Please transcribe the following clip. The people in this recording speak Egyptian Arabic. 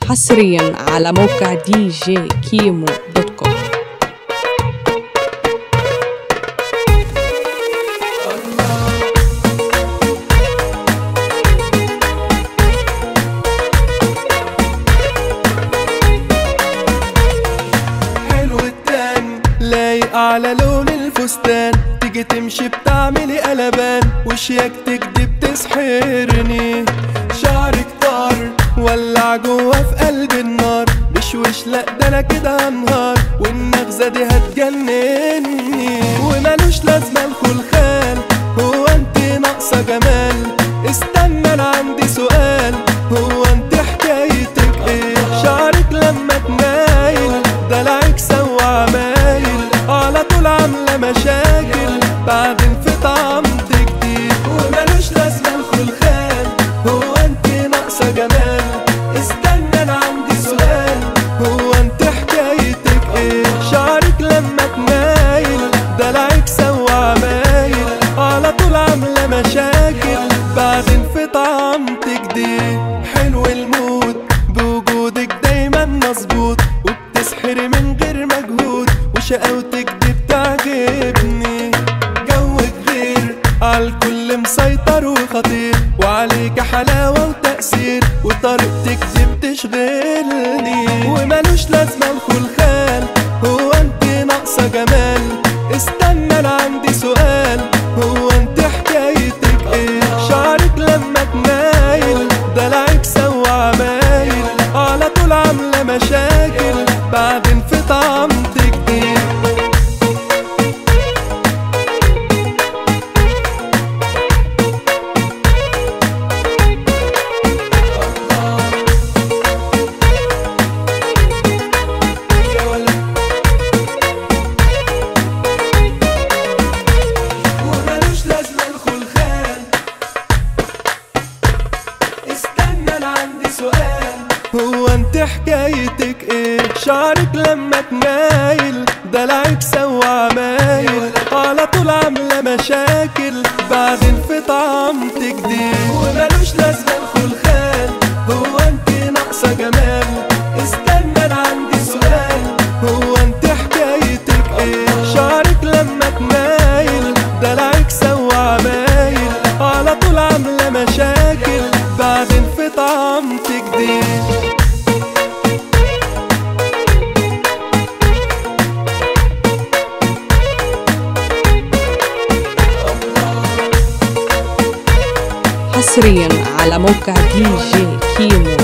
حصريا على موقع دي جي كيمو دوت كوم حلو التاني لايق على لون الفستان تيجي تمشي بتعملي قلبان وشياكتك دي بتسحرني شعرك طار ولع جوا في قلب النار مش وش لا ده انا كده هنهار والنغزه دي هتجنني ومالوش لازمه الخلخال هو انت ناقصه جمال استنى انا عندي سؤال هو انت حكايتك ايه شعرك لما تمايل دلعك سوى عمايل على طول عامله مشاكل بعدين في طعمتك دي ومالوش لازمه الخلخال هو انت ناقصه جمال استنى انا عندي سؤال هو انت حكايتك ايه شعرك لما تمايل دلعك سوى عمايل على طول عامله مشاكل بعدين في طعمتك دي حلو المود بوجودك دايما مظبوط وبتسحري من غير مجهود وشقاوتك دي بتعجبني جوك غير عالكل مسيطر وخطير وعليك حلاوة وتأثير وطريقتك دي بتشغلني ومالوش لازمة الخلخال هو انت ناقصة جمال استنى انا عندي سؤال هو انت حكايتك ايه شعرك لما تمايل دلعك سوى عمايل على طول عاملة مشاكل بعدين في طعمتك دي ومالوش لازمة الخلخال استنى انا عندي سؤال هو انت حكايتك ايه شعرك لما تمايل دلعك سوى عمايل على طول عاملة مشاكل بعدين في طعمتك دي ومالوش لازمة الخلخال هو انت ناقصة جمال استنى انا عندي سؤال هو انت حكايتك ايه شعرك لما تمايل دلعك سوى عمايل على طول عاملة مشاكل بعدين في طعمتك دي حصريا على موقع دي جي كيمو